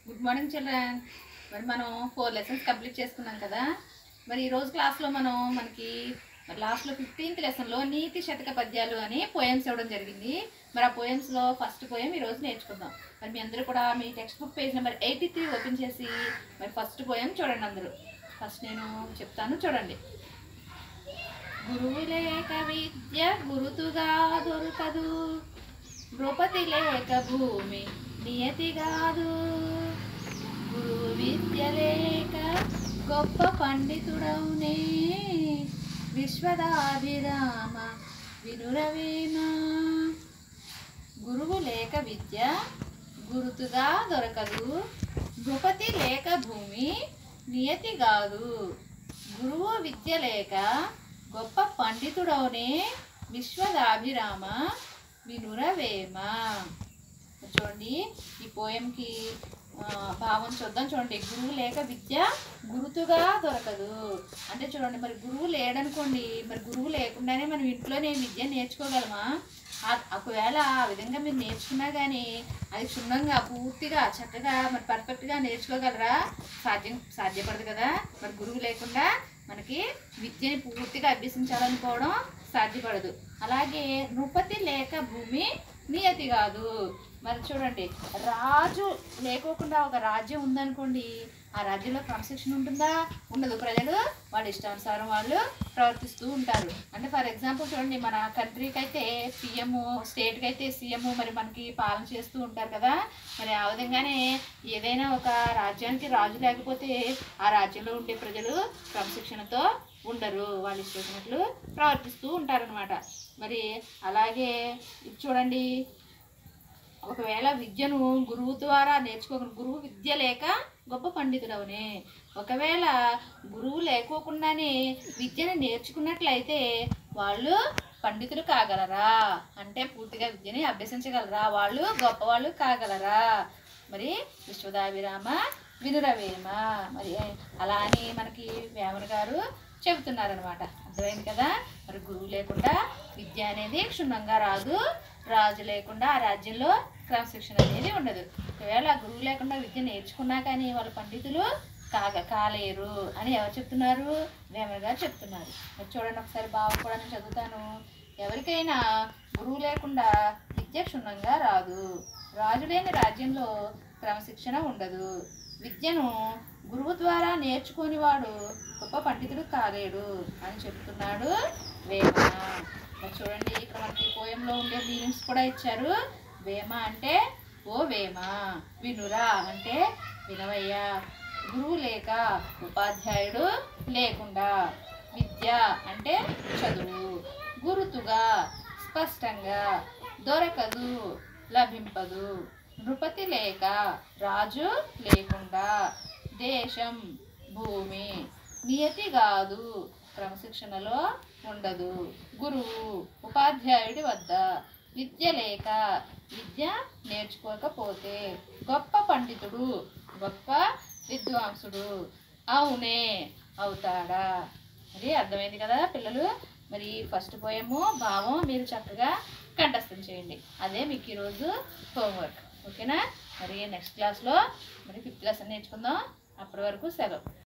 good morning children మరి మనం four lessons complete చేసుకున్నాం కదా మరి ఈ రోజు క్లాస్లో మనం మనకి మరి లాస్ట్లో ఫిఫ్టీన్త్ లెసన్లో నీతి శతక పద్యాలు అని పోయమ్స్ ఇవ్వడం జరిగింది మరి ఆ పోయమ్స్లో ఫస్ట్ పోయం ఈ రోజు నేర్చుకుందాం మరి మీ అందరూ కూడా మీ text book page number eighty three open చేసి మరి ఫస్ట్ పోయం చూడండి అందరూ ఫస్ట్ నేను చెప్తాను చూడండి గురువు లేక విద్య గురుతుగా దొరకదు నృపతి లేక భూమి నియతి కాదు గురువు విద్య లేక గొప్ప పండితుడవునే విశ్వదాభిరామ వినురవేమ గురువు లేక విద్య గురుతుగా దొరకదు నృపతి లేక భూమి నియతి కాదు గురువు విద్య లేక గొప్ప పండితుడవునే విశ్వదాభిరామ వినురవేమ చూడండి ఈ పోయంకి ఆ, భావం చూద్దాం చూడండి గురువు లేక విద్య గురుతుగా దొరకదు అంటే చూడండి మరి గురువు లేడనుకోండి మరి గురువు లేకుండానే మనం ఇంట్లోనే విద్య నేర్చుకోగలమా ఆ- ఒకవేళ ఆ విధంగా మీరు నేర్చుకున్నా కానీ అది క్షుణ్ణంగా పూర్తిగా చక్కగా మరి పర్ఫెక్ట్గా నేర్చుకోగలరా సాధ్యం సాధ్యపడదు కదా మరి గురువు లేకుండా మనకి విద్యని పూర్తిగా అభ్యసించాలనుకోవడం సాధ్యపడదు అలాగే నృపతి లేక భూమి నియతి కాదు మరి చూడండి రాజు లేకోకుండా ఒక రాజ్యం ఉందనుకోండి ఆ రాజ్యంలో క్రమశిక్షణ ఉంటుందా ఉండదు ప్రజలు వాళ్ళ ఇష్టానుసారం వాళ్ళు ప్రవర్తిస్తూ ఉంటారు అంటే ఫర్ ఎగ్జాంపుల్ చూడండి మన కంట్రీకి అయితే సీఎం స్టేట్కి అయితే సీఎం మరి మనకి పాలన చేస్తూ ఉంటారు కదా మరి ఆ విధంగానే ఏదైనా ఒక రాజ్యానికి రాజు లేకపోతే ఆ రాజ్యంలో ఉండే ప్రజలు క్రమశిక్షణతో ఉండరు వాళ్ళు ఇష్టమైనట్లు ప్రవర్తిస్తూ ఉంటారనమాట మరి అలాగే ఇది చూడండి ఒకవేళ విద్యను గురువు ద్వారా నేర్చుకోకుండా గురువు విద్య లేక గొప్ప పండితుడవునే ఒకవేళ గురువు లేకోకుండానే విద్యను నేర్చుకున్నట్లయితే వాళ్ళు పండితులు కాగలరా అంటే పూర్తిగా విద్యని అభ్యసించగలరా వాళ్ళు గొప్పవాళ్ళు కాగలరా మరి విశ్వదాభిరామ వినురవేమ మరి అలా అని మనకి వేమన గారు చెబుతున్నారనమాట అర్థమైంది కదా మరి గురువు లేకుండా విద్య అనేది క్షుణ్ణంగా రాదు రాజు లేకుండా ఆ రాజ్యంలో క్రమశిక్షణ అనేది ఉండదు ఒకవేళ గురువు లేకుండా విద్య నేర్చుకున్నా కానీ వాళ్ళ పండితులు కాగ కాలేరు అని ఎవరు చెప్తున్నారు వేమన గారు చెప్తున్నారు మరి చూడండి ఒకసారి బాగా కూడా నేను చదువుతాను ఎవరికైనా గురువు లేకుండా విద్య క్షుణ్ణంగా రాదు రాజు లేని రాజ్యంలో క్రమశిక్షణ ఉండదు విద్యను గురువు ద్వారా నేర్చుకొని వాడు గొప్ప పండితుడు కాలేడు అని చెప్తున్నాడు వేమ మరి చూడండి ఇక్కడ మనకి పోయంలో ఉండే మీనింగ్స్ కూడా ఇచ్చారు వేమ అంటే ఓ వేమ వినురా అంటే వినవయ్యా గురువు లేక ఉపాధ్యాయుడు లేకుండా విద్య అంటే చదువు గురుతుగా స్పష్టంగా దొరకదు లభింపదు నృపతి లేక రాజు లేకుండా దేశం భూమి నియతి కాదు క్రమశిక్షణలో ఉండదు గురువు ఉపాధ్యాయుడి వద్ద విద్య లేక విద్య నేర్చుకోకపోతే గొప్ప పండితుడు గొప్ప విద్వాంసుడు అవునే అవుతాడా మరి అర్థమైంది కదా పిల్లలు మరి ఫస్ట్ పోయము భావం మీరు చక్కగా కంఠస్థం చేయండి అదే మీకు ఈరోజు హోంవర్క్ ఓకేనా మరి నెక్స్ట్ క్లాస్లో మరి ఫిఫ్త్ లెసన్ నేర్చుకుందాం అప్పటి వరకు సెలవు